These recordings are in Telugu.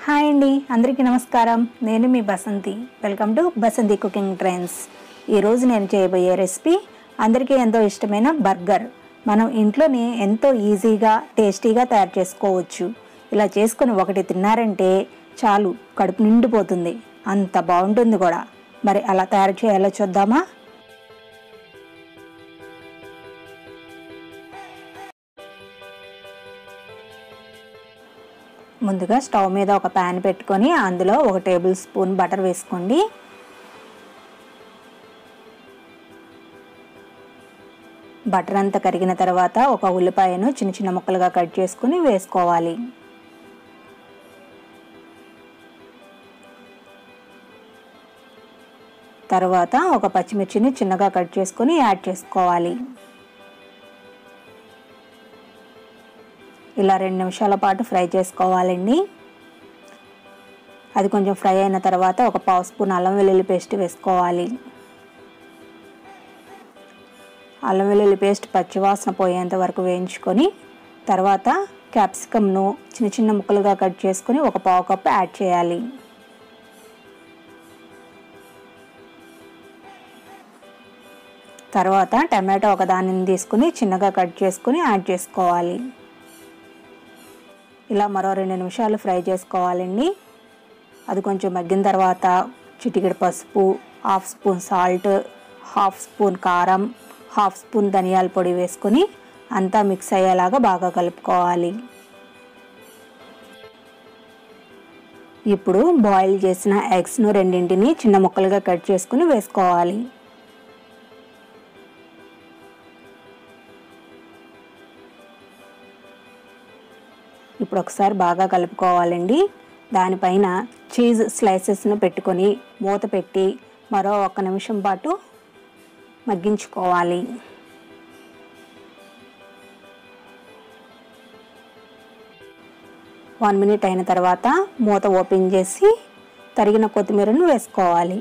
హాయ్ అండి అందరికీ నమస్కారం నేను మీ Basanthi welcome to Basanthi cooking trends ఈరోజు నేను చేయబోయే రెసిపీ అందరికీ ఎంతో ఇష్టమైన బర్గర్ మనం ఇంట్లోనే ఎంతో ఈజీగా టేస్టీగా తయారు చేసుకోవచ్చు ఇలా చేసుకొని ఒకటి తిన్నారంటే చాలు కడుపు నిండిపోతుంది అంత బాగుంటుంది కూడా మరి అలా తయారు చేయాలో చూద్దామా ముందుగా స్టవ్ మీద ఒక ప్యాన్ పెట్టుకొని అందులో ఒక టేబుల్ స్పూన్ బటర్ వేసుకోండి బటర్ అంతా కరిగిన తర్వాత ఒక ఉల్లిపాయను చిన్న చిన్న ముక్కలుగా కట్ చేసుకుని వేసుకోవాలి తర్వాత ఒక పచ్చిమిర్చిని చిన్నగా కట్ చేసుకొని యాడ్ చేసుకోవాలి ఇలా రెండు నిమిషాల పాటు ఫ్రై చేసుకోవాలండి అది కొంచెం ఫ్రై అయిన తర్వాత ఒక పావు స్పూన్ అల్లం వెల్లుల్లి పేస్ట్ వేసుకోవాలి అల్లం వెల్లుల్లి పేస్ట్ పచ్చివాసన పోయేంత వరకు వేయించుకొని తర్వాత క్యాప్సికమ్ను చిన్న చిన్న ముక్కలుగా కట్ చేసుకొని ఒక పావు కప్పు యాడ్ చేయాలి తర్వాత టమాటో ఒక దానిని తీసుకుని చిన్నగా కట్ చేసుకుని యాడ్ చేసుకోవాలి ఇలా మరో రెండు నిమిషాలు ఫ్రై చేసుకోవాలండి అది కొంచెం మగ్గిన తర్వాత చిటికెడు పసుపు half spoon salt half spoon కారం హాఫ్ స్పూన్ ధనియాల పొడి వేసుకొని అంతా మిక్స్ అయ్యేలాగా బాగా కలుపుకోవాలి ఇప్పుడు బాయిల్ చేసిన ఎగ్స్ను రెండింటిని చిన్న ముక్కలుగా కట్ చేసుకుని వేసుకోవాలి ఇప్పుడు ఒకసారి బాగా కలుపుకోవాలండి దానిపైన చీజ్ స్లైసెస్ను పెట్టుకొని మూత పెట్టి మరో ఒక్క నిమిషం పాటు మగ్గించుకోవాలి వన్ మినిట్ అయిన తర్వాత మూత ఓపెన్ చేసి తరిగిన కొత్తిమీరను వేసుకోవాలి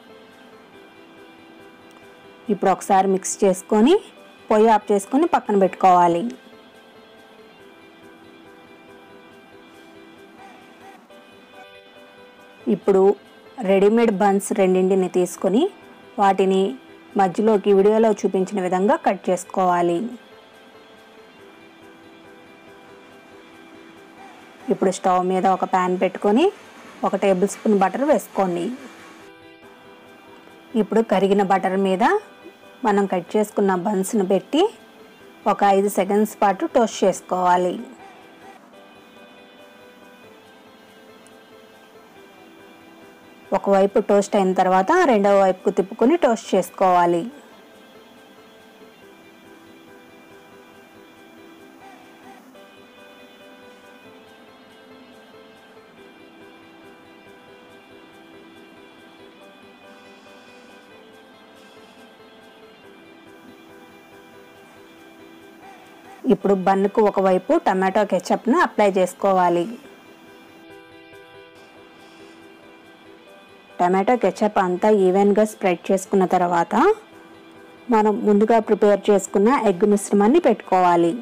ఇప్పుడు ఒకసారి మిక్స్ చేసుకొని పొయ్యి ఆఫ్ చేసుకొని పక్కన పెట్టుకోవాలి ఇప్పుడు రెడీమేడ్ బన్స్ రెండింటిని తీసుకొని వాటిని మధ్యలోకి వీడియోలో చూపించిన విధంగా కట్ చేసుకోవాలి ఇప్పుడు స్టవ్ మీద ఒక ప్యాన్ పెట్టుకొని ఒక టేబుల్ స్పూన్ బటర్ వేసుకోండి ఇప్పుడు కరిగిన బటర్ మీద మనం కట్ చేసుకున్న బన్స్ను పెట్టి ఒక ఐదు సెకండ్స్ పాటు టోస్ట్ చేసుకోవాలి ఒకవైపు టోస్ట్ అయిన తర్వాత రెండవ వైపుకు తిప్పుకొని టోస్ట్ చేసుకోవాలి ఇప్పుడు బన్నుకు ఒకవైపు టమాటో కెచప్ను అప్లై చేసుకోవాలి టమాటో కెచప్ అంతా ఈవెన్గా స్ప్రెడ్ చేసుకున్న తర్వాత మనం ముందుగా ప్రిపేర్ చేసుకున్న ఎగ్ మిశ్రమాన్ని పెట్టుకోవాలి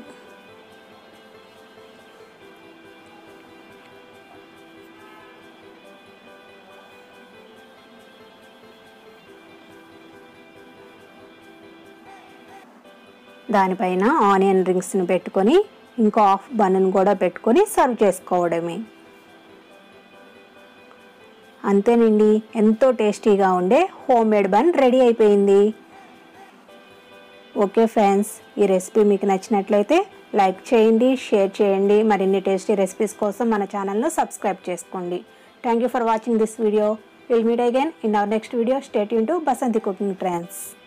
దానిపైన ఆనియన్ రింగ్స్ని పెట్టుకొని ఇంకో హాఫ్ బన్ను కూడా పెట్టుకొని సర్వ్ చేసుకోవడమే అంతేనండి ఎంతో టేస్టీగా ఉండే హోమ్ మేడ్ బన్ రెడీ అయిపోయింది ఓకే ఫ్రెండ్స్ ఈ రెసిపీ మీకు నచ్చినట్లయితే లైక్ చేయండి షేర్ చేయండి మరిన్ని టేస్టీ రెసిపీస్ కోసం మన ఛానల్ను సబ్స్క్రైబ్ చేసుకోండి thank you for watching this video will meet again in our next video stay యూన్ టు బసంతి కుకింగ్ ట్రెండ్స్